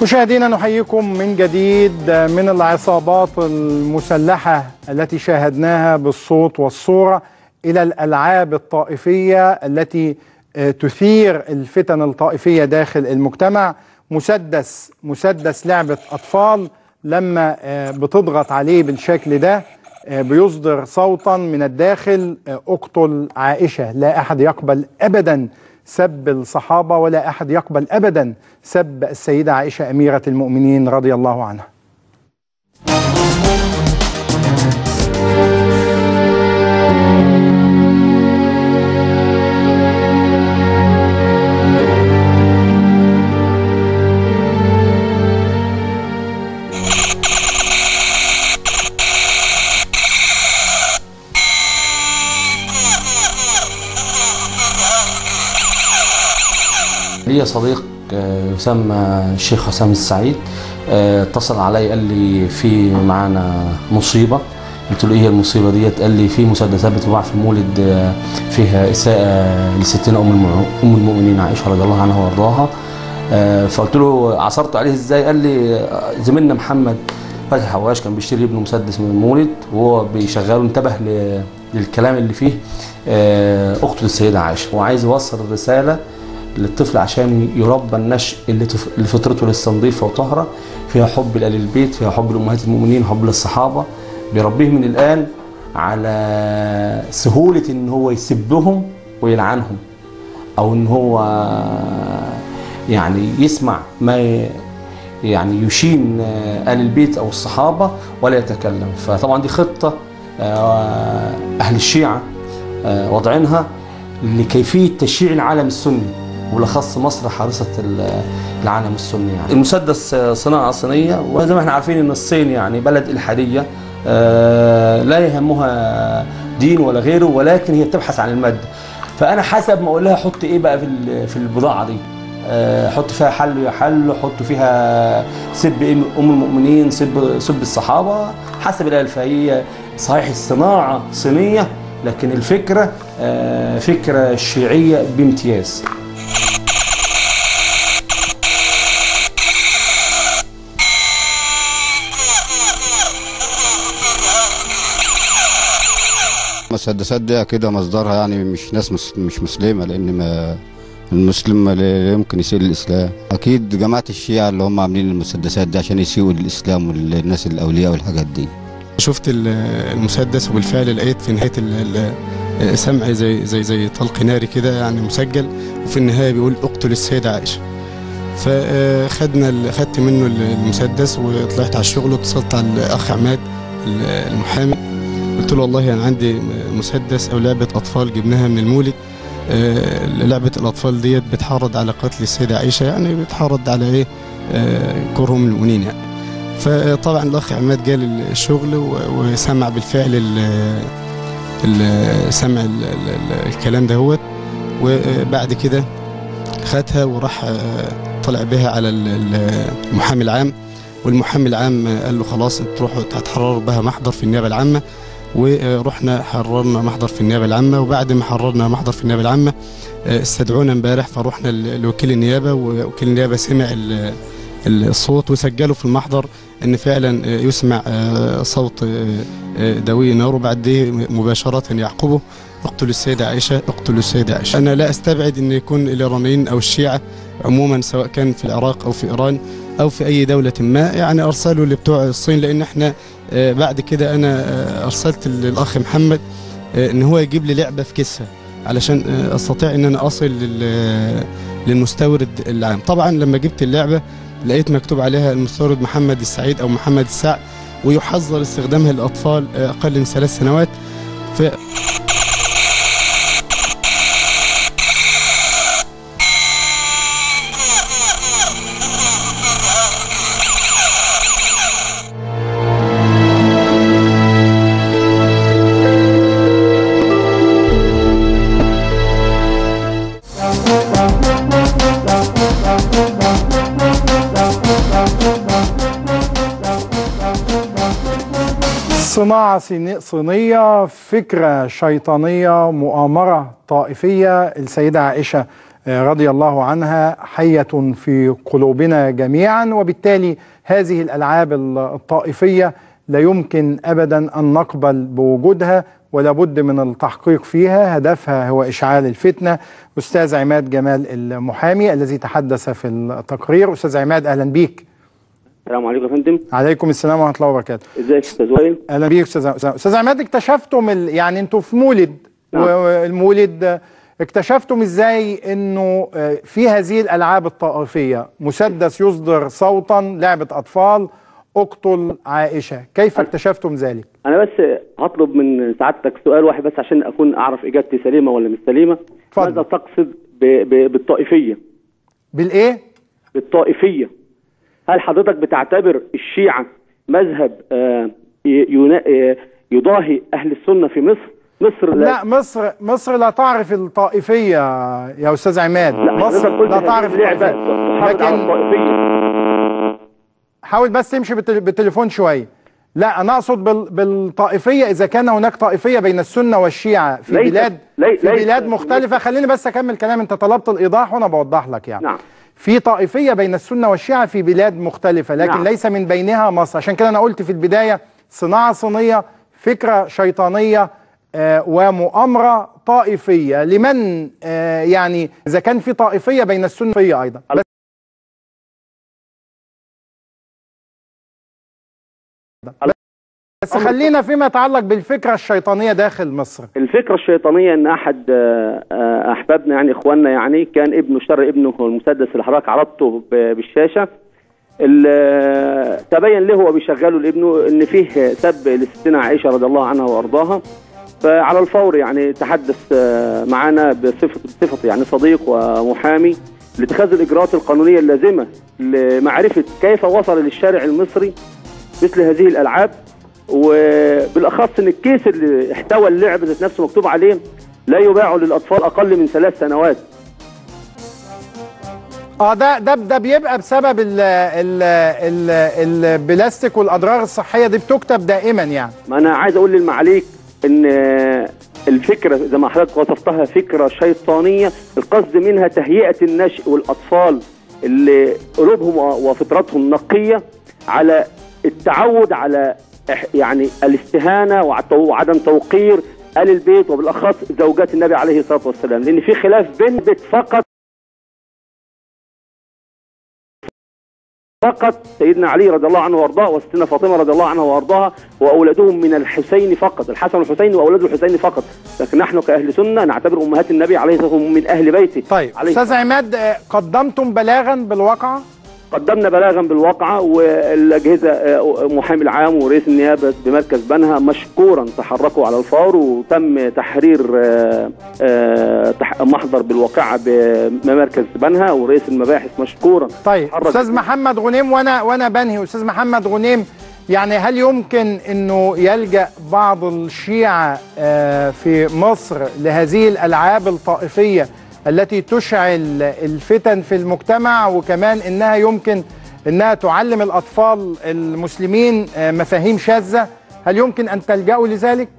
مشاهدينا نحييكم من جديد من العصابات المسلحة التي شاهدناها بالصوت والصورة إلى الألعاب الطائفية التي تثير الفتن الطائفية داخل المجتمع مسدس مسدس لعبة أطفال لما بتضغط عليه بالشكل ده بيصدر صوتا من الداخل اقتل عائشة لا أحد يقبل أبدا سب الصحابة ولا أحد يقبل أبدا سب السيدة عائشة أميرة المؤمنين رضي الله عنها ليا صديق يسمى الشيخ حسام السعيد اتصل علي قال لي في معانا مصيبه قلت له ايه هي المصيبه ديت قال لي في مسدسات بتباع في المولد فيها اساءه لستنا ام ام المؤمنين عائشه رضي الله عنها وارضاها فقلت له عثرت عليه ازاي قال لي زميلنا محمد فتحي حواش كان بيشتري ابنه مسدس من المولد وهو بيشغله انتبه للكلام اللي فيه اقتل السيده عائشه وعايز يوصل الرساله للطفل عشان يربى النشء اللي, تف... اللي فطرته لسه نظيفه وطاهره فيها حب لآل البيت فيها حب لأمهات المؤمنين حب للصحابه بيربيه من الآن على سهولة إن هو يسبهم ويلعنهم أو إن هو يعني يسمع ما يعني يشين آل البيت أو الصحابة ولا يتكلم فطبعا دي خطة أهل الشيعة وضعينها لكيفية تشييع العالم السني وبالاخص مصر حارسه العالم السني يعني. المسدس صناعه صينيه وزي ما احنا عارفين ان الصين يعني بلد الحاديه لا يهمها دين ولا غيره ولكن هي بتبحث عن الماده فانا حسب ما اقول لها حط ايه بقى في في البضاعه دي حط فيها حل يا حل حط فيها سب ام المؤمنين سب سب الصحابه حسب الايه فهي صحيح الصناعه صينيه لكن الفكره فكره شيعيه بامتياز المسدسات دي كده مصدرها يعني مش ناس مش مسلمه لان ما المسلم لا يمكن يسيء للاسلام اكيد جماعه الشيعه اللي هم عاملين المسدسات دي عشان يسيئوا للاسلام والناس الاولياء والحاجات دي شفت المسدس وبالفعل لقيت في نهايه سمع زي زي زي طلق ناري كده يعني مسجل وفي النهايه بيقول اقتل السيده عائشه فخدنا خدت منه المسدس وطلعت على الشغل واتصلت على الاخ عماد المحامي قلت له والله انا عندي مسدس او لعبه اطفال جبناها من المولد آه لعبه الاطفال ديت بتحرض على قتل السيده عائشه يعني بتحرض على ايه آه كرهم المؤمنين يعني فطبعا الاخ عماد جال الشغل وسمع بالفعل ال سمع ال ال الكلام دهوت وبعد كده خدها وراح طلع بها على المحامي العام والمحامي العام قال له خلاص تروحوا تحرروا بها محضر في النيابه العامه ورحنا حررنا محضر في النيابه العامه وبعد ما حررنا محضر في النيابه العامه استدعونا امبارح فروحنا لوكيل النيابه ووكيل النيابه سمع الصوت وسجلوا في المحضر ان فعلا يسمع صوت دوي نار وبعد مباشره يعقبه اقتلوا السيدة عائشة اقتلوا السيدة عائشة أنا لا أستبعد أن يكون الإيرانيين أو الشيعة عموما سواء كان في العراق أو في إيران أو في أي دولة ما يعني أرسلوا لبتوع الصين لأن احنا بعد كده أنا أرسلت للأخ محمد أن هو يجيب لي لعبة في كيسها علشان أستطيع أن أنا أصل للمستورد العام طبعا لما جبت اللعبة لقيت مكتوب عليها المستورد محمد السعيد أو محمد السعد ويحظر استخدامها للأطفال أقل من ثلاث سنوات ف صناعة صينية فكرة شيطانية مؤامرة طائفية السيدة عائشة آه، رضي الله عنها حية في قلوبنا جميعا وبالتالي هذه الألعاب الطائفية لا يمكن أبدا أن نقبل بوجودها ولا بد من التحقيق فيها هدفها هو إشعال الفتنة أستاذ عماد جمال المحامي الذي تحدث في التقرير أستاذ عماد أهلا بيك السلام عليكم يا فندم عليكم السلام ورحمة الله وبركاته ازيك يا استاذ وائل اهلا بيك استاذ أستاذ- استاذ عماد اكتشفتم ال... يعني انتوا في مولد نعم. والمولد آه، اكتشفتم ازاي انه آه، في هذه الالعاب الطائفيه مسدس يصدر صوتا لعبه اطفال اقتل عائشه كيف اكتشفتم ذلك انا بس هطلب من سعادتك سؤال واحد بس عشان اكون اعرف اجابتي سليمه ولا مش سليمه اتفضل. ماذا تقصد ب... ب... بالطائفيه بالايه بالطائفيه هل حضرتك بتعتبر الشيعه مذهب آه ي... ينا... آه، يضاهي اهل السنه في مصر مصر لا مصر مصر لا تعرف الطائفيه يا استاذ عماد مصر حضرتك قلت لا هذه تعرف اللعبه الطائفيه تحافظ على لكن الطائفيه حاول بس تمشي بالتل- بالتليفون شويه لا انا اقصد بال- بالطائفيه اذا كان هناك طائفيه بين السنه والشيعه في ليست- بلاد لي- في ليست- بلاد مختلفه خليني بس اكمل كلام انت طلبت الايضاح وانا بوضح لك يعني نعم. في طائفيه بين السنه والشيعه في بلاد مختلفه لكن نعم. ليس من بينها مصر عشان كده انا قلت في البدايه صناعه صينيه فكره شيطانيه آه ومؤامره طائفيه لمن آه يعني اذا كان في طائفيه بين السنه والشيعة ايضا بس بس خلينا فيما يتعلق بالفكره الشيطانيه داخل مصر الفكرة الشيطانية ان احد آه، آه، احبابنا يعني اخواننا يعني كان ابنه شر ابنه هو المسدس اللي حضرتك عرضته ب- بالشاشة ال- آه، تبين له وهو بيشغله لابنه ان فيه سب لستنا عائشة رضي الله عنها وارضاها فعلى الفور يعني تحدث آه، معنا بصفة بصفة يعني صديق ومحامي لاتخاذ الاجراءات القانونية اللازمة لمعرفة كيف وصل للشارع المصري مثل هذه الالعاب وبالاخص ان الكيس اللي احتوى اللعب ذات نفسه مكتوب عليه لا يباع للاطفال اقل من ثلاث سنوات اه ده ده ده بيبقى بسبب ال ال ال البلاستيك والاضرار الصحيه دي بتكتب دائما يعني ما انا عايز اقول للمعاليك ان الفكره زي ما حضرتك وصفتها فكره شيطانيه القصد منها تهيئه النشء والاطفال اللي قلوبهم وفطرتهم نقيه على التعود على إح- يعني الاستهانه وعت- وعدم توقير ال البيت وبالاخص زوجات النبي عليه الصلاه والسلام لان في خلاف بين بيت فقط فقط سيدنا علي رضي الله عنه وارضاه وستنا فاطمه رضي الله عنها وارضاها واولادهم من الحسين فقط الحسن والحسين واولاد الحسين فقط لكن نحن كاهل سنه نعتبر امهات النبي عليه الصلاه والسلام من اهل بيته طيب عليه استاذ عماد آه، قدمتم بلاغا بالواقعه قدمنا بلاغا بالواقعة والأجهزة آه، محامي العام ورئيس النيابة بمركز بنها مشكورا تحركوا على الفور وتم تحرير آه، آه، تح- محضر بالواقعة بمركز بنها ورئيس المباحث مشكورا طيب حرك- استاذ محمد غنيم وانا وانا بنهي استاذ محمد غنيم يعني هل يمكن انه يلجا بعض الشيعه آه، في مصر لهذه الالعاب الطائفيه التي تشعل الفتن في المجتمع وكمان انها يمكن انها تعلم الاطفال المسلمين آه، مفاهيم شاذه هل يمكن ان تلجاوا لذلك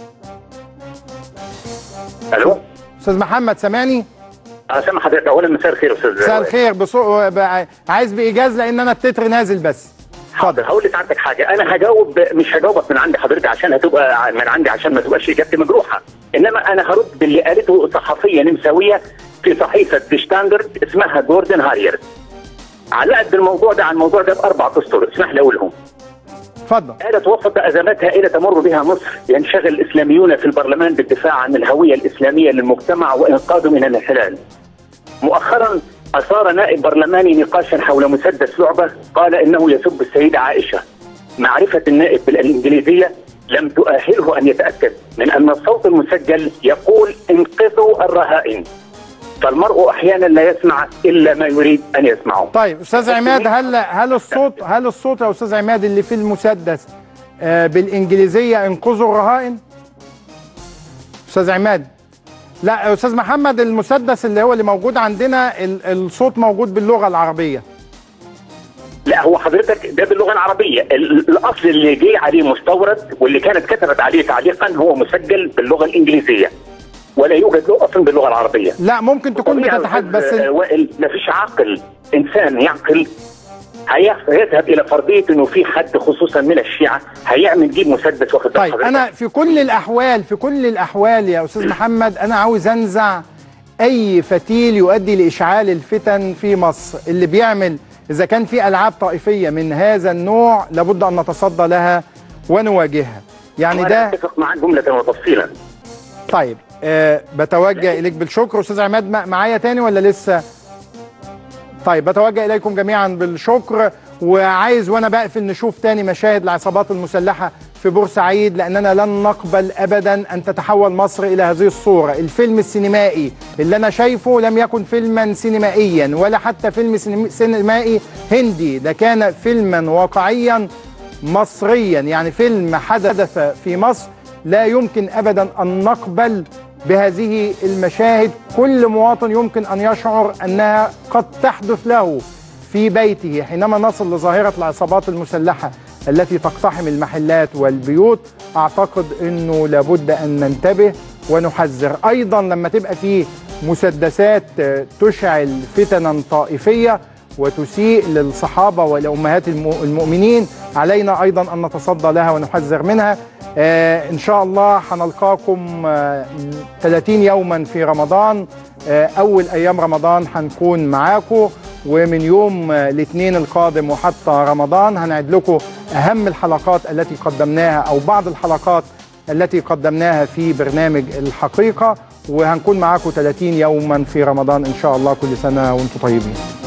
الو استاذ محمد سامعني انا سامع حضرتك اولا مساء الخير يا استاذ مساء الخير بصو... ب- عايز بايجاز لان انا التتر نازل بس حاضر هقول لسعادتك حاجه انا هجاوب مش هجاوبك من عند حضرتك عشان هتبقى من عندي عشان ما تبقاش اجابتي مجروحه انما انا هرد باللي قالته صحفيه نمساويه في صحيفه ستاندرد اسمها جوردن هارير علقت بالموضوع ده عن الموضوع ده باربع اسطر اسمح لي اقولهم اتفضل قالت وسط ازمات هائله تمر بها مصر ينشغل الاسلاميون في البرلمان بالدفاع عن الهويه الاسلاميه للمجتمع وانقاذه من الانحلال. مؤخرا اثار نائب برلماني نقاشا حول مسدس لعبه قال انه يسب السيده عائشه. معرفه النائب بالانجليزيه لم تؤهله ان يتاكد من ان الصوت المسجل يقول انقذوا الرهائن. فالمرء احيانا لا يسمع الا ما يريد ان يسمعه. طيب استاذ عماد هل هل الصوت هل الصوت يا استاذ عماد اللي في المسدس آه بالانجليزيه انقذوا الرهائن استاذ عماد لا يا استاذ محمد المسدس اللي هو اللي موجود عندنا ال- الصوت موجود باللغه العربيه لا هو حضرتك ده باللغه العربيه ال- الاصل اللي جه عليه مستورد واللي كانت كتبت عليه تعليقا هو مسجل باللغه الانجليزيه ولا يوجد له اصلا باللغه العربيه لا ممكن تكون طبيعي بتتحدث بس أستاذ وائل ما فيش عاقل انسان يعقل هي- هيذهب الى فرضيه انه في حد خصوصا من الشيعه هيعمل يجيب مسدس واخد بال طيب حضرتك؟ انا في كل الاحوال في كل الاحوال يا استاذ محمد انا عاوز انزع اي فتيل يؤدي لاشعال الفتن في مصر اللي بيعمل اذا كان في العاب طائفيه من هذا النوع لابد ان نتصدى لها ونواجهها يعني وأنا ده اتفق معاك جمله وتفصيلا طيب أه بتوجه اليك بالشكر استاذ عماد ما- معايا تاني ولا لسه طيب بتوجه اليكم جميعا بالشكر وعايز وانا بقفل نشوف تاني مشاهد العصابات المسلحه في بورسعيد لاننا لن نقبل ابدا ان تتحول مصر الى هذه الصوره، الفيلم السينمائي اللي انا شايفه لم يكن فيلما سينمائيا ولا حتى فيلم سينم- سينمائي هندي، ده كان فيلما واقعيا مصريا يعني فيلم حدث في مصر لا يمكن ابدا ان نقبل بهذه المشاهد كل مواطن يمكن ان يشعر انها قد تحدث له في بيته حينما نصل لظاهره العصابات المسلحه التي تقتحم المحلات والبيوت اعتقد انه لابد ان ننتبه ونحذر ايضا لما تبقى في مسدسات آه، تشعل فتنا طائفيه وتسيء للصحابة ولأمهات الم- المؤمنين علينا أيضا أن نتصدى لها ونحذر منها آه إن شاء الله هنلقاكم آه 30 يوما في رمضان آه أول أيام رمضان هنكون معاكم ومن يوم آه الاثنين القادم وحتى رمضان هنعد لكم أهم الحلقات التي قدمناها أو بعض الحلقات التي قدمناها في برنامج الحقيقة وهنكون معاكم 30 يوما في رمضان إن شاء الله كل سنة وانتم طيبين